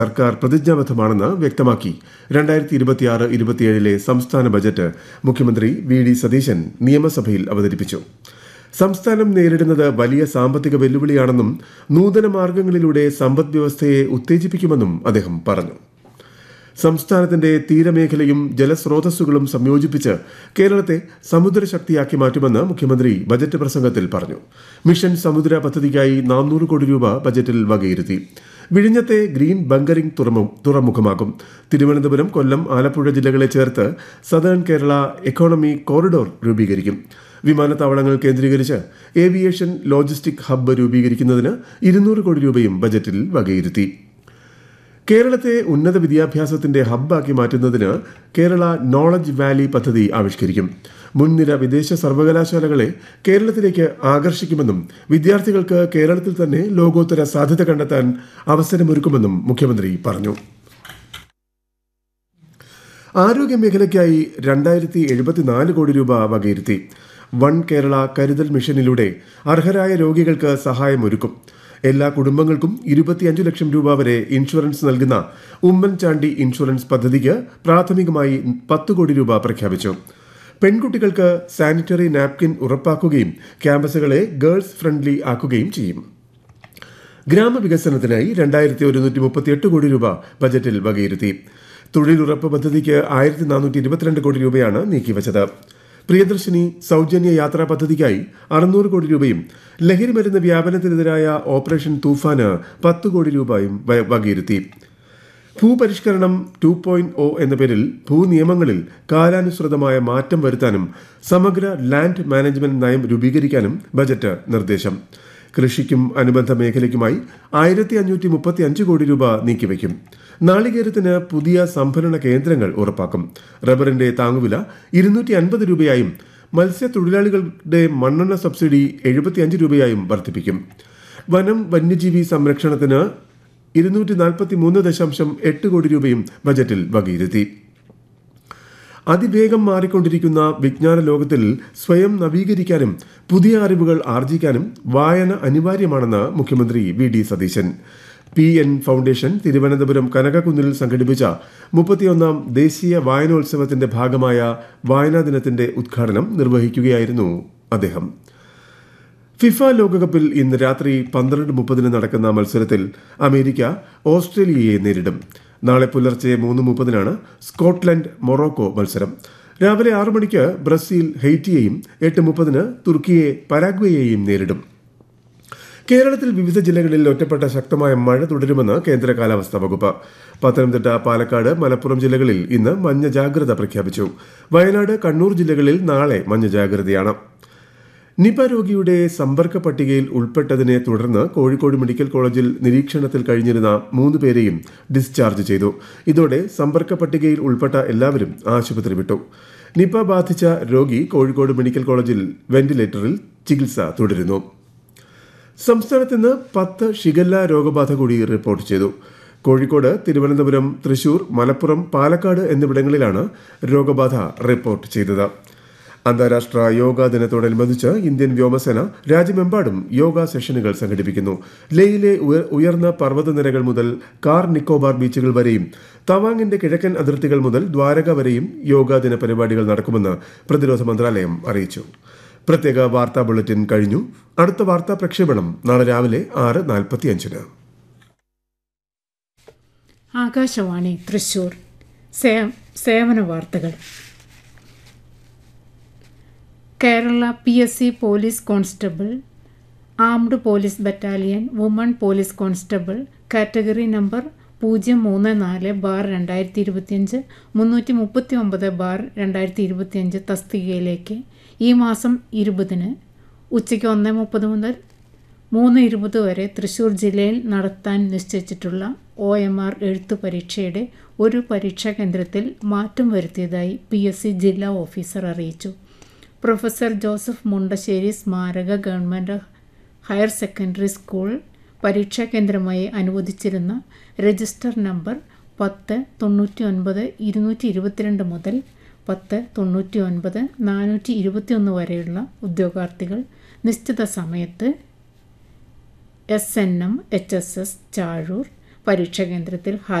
സർക്കാർ പ്രതിജ്ഞാബദ്ധമാണെന്ന് വ്യക്തമാക്കി രണ്ടായിരത്തി ഇരുപത്തിയാറ് ഇരുപത്തിയേഴിലെ സംസ്ഥാന ബജറ്റ് മുഖ്യമന്ത്രി വി ഡി സതീശൻ നിയമസഭയിൽ അവതരിപ്പിച്ചു സംസ്ഥാനം നേരിടുന്നത് വലിയ സാമ്പത്തിക വെല്ലുവിളിയാണെന്നും നൂതന മാർഗങ്ങളിലൂടെ സമ്പദ് വ്യവസ്ഥയെ ഉത്തേജിപ്പിക്കുമെന്നും അദ്ദേഹം പറഞ്ഞു സംസ്ഥാനത്തിന്റെ തീരമേഖലയും ജലസ്രോതസ്സുകളും സംയോജിപ്പിച്ച് കേരളത്തെ സമുദ്രശക്തിയാക്കി മാറ്റുമെന്ന് മുഖ്യമന്ത്രി ബജറ്റ് പ്രസംഗത്തിൽ പറഞ്ഞു മിഷൻ സമുദ്ര പദ്ധതിക്കായി നാനൂറ് കോടി രൂപ ബജറ്റിൽ വകയിരുത്തി വിഴിഞ്ഞത്തെ ഗ്രീൻ ബങ്കറിംഗ് തുറമുഖമാകും തിരുവനന്തപുരം കൊല്ലം ആലപ്പുഴ ജില്ലകളെ ചേർത്ത് സദേൺ കേരള എക്കോണമി കോറിഡോർ രൂപീകരിക്കും വിമാനത്താവളങ്ങൾ കേന്ദ്രീകരിച്ച് ഏവിയേഷൻ ലോജിസ്റ്റിക് ഹബ്ബ് രൂപീകരിക്കുന്നതിന് ഇരുന്നൂറ് കോടി രൂപയും ബജറ്റിൽ വകയിരുത്തി കേരളത്തെ ഉന്നത വിദ്യാഭ്യാസത്തിന്റെ ഹബ്ബാക്കി മാറ്റുന്നതിന് കേരള നോളജ് വാലി പദ്ധതി ആവിഷ്കരിക്കും മുൻനിര വിദേശ സർവകലാശാലകളെ കേരളത്തിലേക്ക് ആകർഷിക്കുമെന്നും വിദ്യാർത്ഥികൾക്ക് കേരളത്തിൽ തന്നെ ലോകോത്തര സാധ്യത കണ്ടെത്താൻ അവസരമൊരുക്കുമെന്നും മുഖ്യമന്ത്രി പറഞ്ഞു ആരോഗ്യമേഖലയ്ക്കായി രണ്ടായിരത്തി എഴുപത്തിനാല് കോടി രൂപ വകയിരുത്തി വൺ കേരള കരുതൽ മിഷനിലൂടെ അർഹരായ രോഗികൾക്ക് സഹായമൊരുക്കും എല്ലാ കുടുംബങ്ങൾക്കും ഇരുപത്തിയഞ്ച് ലക്ഷം രൂപ വരെ ഇൻഷുറൻസ് നൽകുന്ന ഉമ്മൻചാണ്ടി ഇൻഷുറൻസ് പദ്ധതിക്ക് പ്രാഥമികമായി പത്ത് കോടി രൂപ പ്രഖ്യാപിച്ചു പെൺകുട്ടികൾക്ക് സാനിറ്ററി നാപ്കിൻ ഉറപ്പാക്കുകയും ക്യാമ്പസുകളെ ഗേൾസ് ഫ്രണ്ട്ലി ആക്കുകയും ചെയ്യും ഗ്രാമവികസനത്തിനായി രണ്ടായിരത്തി ഒരുന്നൂറ്റി മുപ്പത്തിയെട്ട് കോടി രൂപ ബജറ്റിൽ വകയിരുത്തി തൊഴിലുറപ്പ് പദ്ധതിക്ക് ആയിരത്തി നാനൂറ്റി ഇരുപത്തിരണ്ട് കോടി രൂപയാണ് നീക്കിവച്ചത് പ്രിയദർശിനി സൗജന്യ യാത്രാ പദ്ധതിക്കായി അറുന്നൂറ് കോടി രൂപയും ലഹരി മരുന്ന് വ്യാപനത്തിനെതിരായ ഓപ്പറേഷൻ തൂഫാന് പത്ത് കോടി രൂപയും വകയിരുത്തി ഭൂപരിഷ്കരണം ടു പോയിന്റ് ഒ എന്ന പേരിൽ ഭൂനിയമങ്ങളിൽ കാലാനുസൃതമായ മാറ്റം വരുത്താനും സമഗ്ര ലാൻഡ് മാനേജ്മെന്റ് നയം രൂപീകരിക്കാനും ബജറ്റ് നിർദ്ദേശം കൃഷിക്കും അനുബന്ധ മേഖലയ്ക്കുമായി ആയിരത്തി അഞ്ഞൂറ്റി മുപ്പത്തി അഞ്ച് കോടി രൂപ നീക്കിവയ്ക്കും നാളികേരത്തിന് പുതിയ സംഭരണ കേന്ദ്രങ്ങൾ ഉറപ്പാക്കും റബ്ബറിന്റെ താങ്ങുവില ഇരുന്നൂറ്റി അൻപത് രൂപയായും മത്സ്യത്തൊഴിലാളികളുടെ മണ്ണെണ്ണ സബ്സിഡി എഴുപത്തിയഞ്ച് രൂപയായും വർദ്ധിപ്പിക്കും വനം വന്യജീവി സംരക്ഷണത്തിന് ഇരുന്നൂറ്റി നാൽപ്പത്തി മൂന്ന് ദശാംശം എട്ട് കോടി രൂപയും ബജറ്റിൽ വകയിരുത്തി അതിവേഗം മാറിക്കൊണ്ടിരിക്കുന്ന വിജ്ഞാന ലോകത്തിൽ സ്വയം നവീകരിക്കാനും പുതിയ അറിവുകൾ ആർജിക്കാനും വായന അനിവാര്യമാണെന്ന് മുഖ്യമന്ത്രി V D Satheesan P N foundation Thiruvananthapuram കനകക്കുന്നിൽ സംഘടിപ്പിച്ച മുപ്പത്തിയൊന്നാം ദേശീയ വായനോത്സവത്തിന്റെ ഭാഗമായ വായനാ ദിനത്തിന്റെ ഉദ്ഘാടനം നിർവഹിക്കുകയായിരുന്നു അദ്ദേഹം ഫിഫ ലോകകപ്പിൽ ഇന്ന് രാത്രി പന്ത്രണ്ട് മുപ്പതിന് നടക്കുന്ന മത്സരത്തിൽ അമേരിക്ക ഓസ്ട്രേലിയയെ നേരിടും നാളെ പുലർച്ചെ മൂന്ന് മുപ്പതിനാണ് സ്കോട്ട്ലൻഡ് മൊറോക്കോ മത്സരം രാവിലെ ആറു മണിക്ക് ബ്രസീൽ ഹെയ്റ്റിയെയും എട്ട് മുപ്പതിന് തുർക്കിയെ പരാഗ്വേയെയും നേരിടും കേരളത്തിൽ വിവിധ ജില്ലകളിൽ ഒറ്റപ്പെട്ട ശക്തമായ മഴ തുടരുമെന്ന് കേന്ദ്ര കാലാവസ്ഥാ വകുപ്പ് പത്തനംതിട്ട പാലക്കാട് മലപ്പുറം ജില്ലകളിൽ ഇന്ന് മഞ്ഞ ജാഗ്രത പ്രഖ്യാപിച്ചു വയനാട് കണ്ണൂർ ജില്ലകളിൽ നാളെ മഞ്ഞ ജാഗ്രതയാണ് നിപ രോഗിയുടെ സമ്പർക്ക പട്ടികയിൽ ഉൾപ്പെട്ടതിനെ തുടർന്ന് കോഴിക്കോട് മെഡിക്കൽ കോളേജിൽ നിരീക്ഷണത്തിൽ കഴിഞ്ഞിരുന്ന മൂന്ന് പേരെയും ഡിസ്ചാർജ് ചെയ്തു ഇതോടെ സമ്പർക്ക പട്ടികയിൽ ഉൾപ്പെട്ട എല്ലാവരും ആശുപത്രി വിട്ടു നിപ ബാധിച്ച രോഗി കോഴിക്കോട് മെഡിക്കൽ കോളേജിൽ വെന്റിലേറ്ററിൽ ചികിത്സ തുടരുന്നു സംസ്ഥാനത്ത് ഇന്ന് പത്ത് ഷിഗല്ല രോഗബാധ കൂടി റിപ്പോർട്ട് ചെയ്തു കോഴിക്കോട് തിരുവനന്തപുരം തൃശൂർ മലപ്പുറം പാലക്കാട് എന്നിവിടങ്ങളിലാണ് രോഗബാധ റിപ്പോർട്ട് ചെയ്തത് അന്താരാഷ്ട്ര യോഗാ ദിനത്തോടനുബന്ധിച്ച് ഇന്ത്യൻ വ്യോമസേന രാജ്യമെമ്പാടും യോഗ സെഷനുകൾ സംഘടിപ്പിക്കുന്നു ലേയിലെ ഉയർന്ന പർവ്വതനിരകൾ മുതൽ കാർ നിക്കോബാർ ബീച്ചുകൾ വരെയും തവാങ്ങിന്റെ കിഴക്കൻ അതിർത്തികൾ മുതൽ ദ്വാരക വരെയും യോഗാ ദിന പരിപാടികൾ നടക്കുമെന്ന് പ്രതിരോധ മന്ത്രാലയം അറിയിച്ചു പ്രത്യേക വാർത്താ ബുള്ളറ്റിൻ കഴിഞ്ഞു അടുത്ത വാർത്താ പ്രക്ഷേപണം നാളെ രാവിലെ ആറ് നാൽപ്പത്തിയഞ്ചിന് ആകാശവാണി തൃശൂർ സേവന വാർത്തകൾ Kerala P S C police constable armed police battalion woman police constable category number പൂജ്യം മൂന്ന് നാല് ബാർ രണ്ടായിരത്തി ഇരുപത്തിയഞ്ച് മുന്നൂറ്റി മുപ്പത്തി ഒമ്പത് ബാർ രണ്ടായിരത്തി ഇരുപത്തിയഞ്ച് തസ്തികയിലേക്ക് ഈ മാസം ഇരുപതിന് ഉച്ചയ്ക്ക് ഒന്ന് മുപ്പത് മുതൽ മൂന്ന് ഇരുപത് വരെ തൃശ്ശൂർ ജില്ലയിൽ നടത്താൻ നിശ്ചയിച്ചിട്ടുള്ള ഒ എം ആർ എഴുത്തു പരീക്ഷയുടെ ഒരു പരീക്ഷാ കേന്ദ്രത്തിൽ മാറ്റം വരുത്തിയതായി പി എസ് സി ജില്ലാ ഓഫീസർ അറിയിച്ചു പ്രൊഫസർ ജോസഫ് മുണ്ടശ്ശേരി സ്മാരക ഗവൺമെൻറ് ഹയർ സെക്കൻഡറി സ്കൂൾ പരീക്ഷാ കേന്ദ്രമായി അനുവദിച്ചിരുന്ന രജിസ്റ്റർ നമ്പർ പത്ത് തൊണ്ണൂറ്റി ഒൻപത് ഇരുന്നൂറ്റി ഇരുപത്തിരണ്ട് മുതൽ പത്ത് തൊണ്ണൂറ്റി ഒൻപത് നാനൂറ്റി ഇരുപത്തിയൊന്ന് വരെയുള്ള ഉദ്യോഗാർത്ഥികൾ നിശ്ചിത സമയത്ത് S N M H S S Chazhur പരീക്ഷാ കേന്ദ്രത്തിൽ